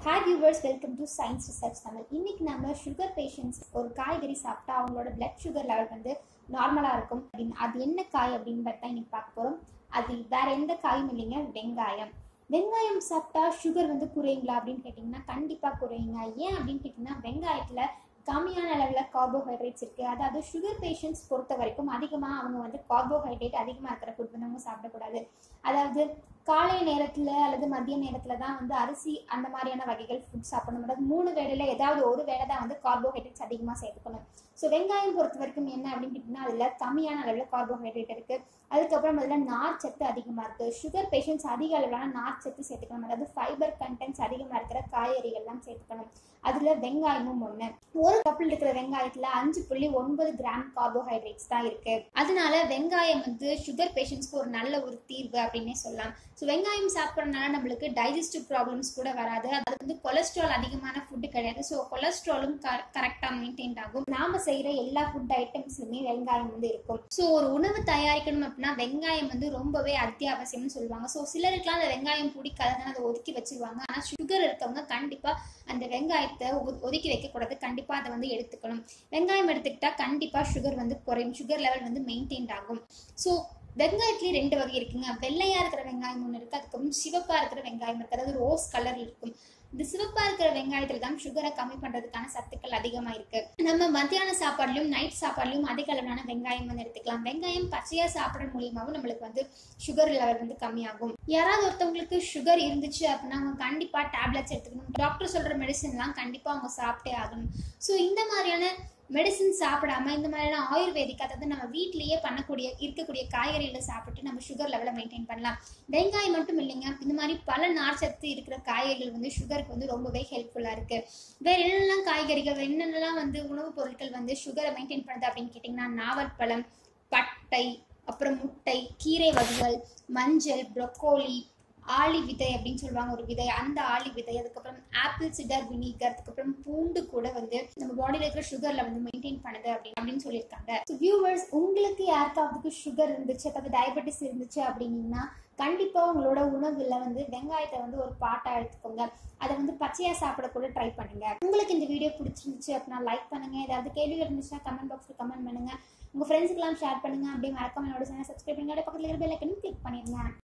hi viewers welcome to science research Tamil இன்னைக்கு நம்ம sugar patients ஒரு காய்கறி சாப்பிட்டா அவங்களோட பிளட் சுகர் லெவல் வந்து நார்மலாக இருக்கும் அப்படின்னு அது என்ன காய் அப்படின்னு தான் இன்னைக்கு பார்க்க போகிறோம் அது வேற எந்த காயும் இல்லைங்க வெங்காயம் வெங்காயம் சாப்பிட்டா சுகர் வந்து குறையுங்களா அப்படின்னு கேட்டிங்கன்னா கண்டிப்பாக குறையுங்க ஏன் அப்படின்னு கேட்டிங்கன்னா வெங்காயத்தில் கம்மியான அளவில் கார்போஹைட்ரேட்ஸ் இருக்குது அதாவது சுகர் பேஷண்ட்ஸ் பொறுத்த வரைக்கும் அதிகமாக அவங்க வந்து கார்போஹைட்ரேட் அதிகமாக இருக்கிற ஃபுட் வந்து அவங்க சாப்பிடக்கூடாது அதாவது காலை நேரத்தில் அல்லது மதிய நேரத்தில் தான் வந்து அரிசி அந்த மாதிரியான வகைகள் ஃபுட் சாப்பிடணும் அதாவது மூணு வேளையில் ஏதாவது ஒரு வேளை தான் வந்து கார்போஹைட்ரேட்ஸ் அதிகமாக சேர்த்துக்கணும் ஸோ வெங்காயம் பொறுத்த வரைக்கும் என்ன அப்படின்னு கேட்டிங்கன்னா அதில் கம்மியான அளவில் கார்போஹைட்ரேட் இருக்குது அதுக்கப்புறம் அதில் நார் சத்து அதிகமாக இருக்குது சுகர் பேஷண்ட்ஸ் அதிக அளவிலான நார் சத்து சேர்த்துக்கணும் அதாவது ஃபைபர் கண்டென்ட்ஸ் அதிகமாக இருக்கிற காய்கறிகள்லாம் சேர்த்துக்கணும் அதில் வெங்காயமும் ஒன்று ஒரு கப்பில் இருக்கிற வெங்காயத்தில் அஞ்சு புள்ளி ஒன்பது கிராம் கார்போஹைட்ரேட்ஸ் தான் இருக்கு அதனால வெங்காயம் வந்து சுகர் பேஷண்ட்ஸ்க்கு ஒரு நல்ல ஒரு தீர்வு அப்படின்னே சொல்லலாம் ஸோ வெங்காயம் சாப்பிட்றதுனால நம்மளுக்கு டைஜஸ்டிவ் ப்ராப்ளம்ஸ் கூட வராது அது வந்து கொலஸ்ட்ரால் அதிகமான ஃபுட்டு கிடையாது ஸோ கொலஸ்ட்ராலும் கரெக்டாக மெயின்டைன் ஆகும் நாம செய்கிற எல்லா ஃபுட் ஐட்டம்ஸ்லுமே வெங்காயம் வந்து இருக்கும் ஸோ ஒரு உணவு தயாரிக்கணும் அப்படின்னா வெங்காயம் வந்து ரொம்பவே அத்தியாவசியம்னு சொல்லுவாங்க ஸோ சிலருக்குலாம் அந்த வெங்காயம் பிடிக்காதுன்னு அதை ஒதுக்கி வச்சிருவாங்க ஆனால் சுகர் இருக்கவங்க கண்டிப்பாக அந்த வெங்காயத்தை ஒ- ஒதுக்கி வைக்கக்கூடாது கண்டிப்பாக அதை வந்து எடுத்துக்கணும் வெங்காயம் எடுத்துக்கிட்டா கண்டிப்பாக சுகர் வந்து குறையும் சுகர் லெவல் வந்து மெயின்டைன் ஆகும் ஸோ வெங்காயத்துலேயே ரெண்டு வகை இருக்குங்க வெள்ளையா இருக்கிற வெங்காயம் ஒன்று இருக்கு அதுக்கப்புறம் சிவப்பா இருக்கிற வெங்காயம் இருக்கு அதாவது ரோஸ் கலர் இருக்கும் இந்த சிவப்பா இருக்கிற வெங்காயத்துல தான் சுகரை கம்மி பண்றதுக்கான சத்துக்கள் அதிகமா இருக்கு நம்ம மத்தியான சாப்பாடுலயும் நைட் சாப்பாடுலயும் அதிக அளவிலான வெங்காயம் வந்து எடுத்துக்கலாம் வெங்காயம் பச்சையா சாப்பிடறது மூலியமாவும் நம்மளுக்கு வந்து சுகர் லெவல் வந்து கம்மியாகும் யாராவது ஒருத்தவங்களுக்கு சுகர் இருந்துச்சு அப்படின்னா அவங்க கண்டிப்பா டேப்லெட்ஸ் எடுத்துக்கணும் டாக்டர் சொல்ற மெடிசன்லாம் கண்டிப்பா அவங்க சாப்பிட்டே ஆகணும் ஸோ இந்த மாதிரியான மெடிசின் சாப்பிடாம இந்த மாதிரியான ஆயுர்வேதிக் அதாவது நம்ம வீட்லயே பண்ணக்கூடிய இருக்கக்கூடிய காய்கறிகளை சாப்பிட்டு நம்ம சுகர் லெவலை மெயின்டைன் பண்ணலாம் வெங்காயம் மட்டும் இல்லைங்க இந்த மாதிரி பல நார்ச்சத்து இருக்கிற காய்கறிகள் வந்து சுகருக்கு வந்து ரொம்பவே ஹெல்ப்ஃபுல்லாக இருக்கு வேற என்னென்னலாம் காய்கறிகள் என்னென்னலாம் வந்து உணவுப் பொருட்கள் வந்து சுகரை மெயின்டைன் பண்ணுது அப்படின்னு கேட்டிங்கன்னா நாவற்பழம் பட்டை அப்புறம் முட்டை கீரை வகைகள் மஞ்சள் ப்ரொக்கோலி ஆளி விதை அப்படின்னு சொல்லுவாங்க ஒரு விதை அந்த ஆளி விதை அதுக்கப்புறம் ஆப்பிள் சிடர் வினிகர் அதுக்கப்புறம் பூண்டு கூட வந்து நம்ம பாடியில் இருக்கிற சுகர்ல வந்து மெயின்டைன் பண்ணுது அப்படின்னு அப்படின்னு சொல்லியிருக்காங்க ஸோ வியூவர்ஸ் உங்களுக்கு யாருக்காவது சுகர் இருந்துச்சு அதாவது டயபெட்டிஸ் இருந்துச்சு அப்படின்னீங்கன்னா கண்டிப்பா உங்களோட உணவுல வந்து வெங்காயத்தை வந்து ஒரு பாட்டா எடுத்துக்கோங்க அதை வந்து பச்சையா சாப்பிட கூட ட்ரை பண்ணுங்க உங்களுக்கு இந்த வீடியோ பிடிச்சிருந்துச்சு அப்படின்னா லைக் பண்ணுங்க ஏதாவது கேள்வி இருந்துச்சுன்னா கமெண்ட் பாக்ஸ்ல கமெண்ட் பண்ணுங்க உங்க ஃப்ரெண்ட்ஸுக்கெல்லாம் ஷேர் பண்ணுங்க அப்படியே மறக்காம என்னோட சேனல் சப்ஸ்கிரைப் பண்ணுங்க அப்படியே பக்கத்துல இருக்கிற பெல் ஐக்கனும் கிளிக் பண்ணிருங்க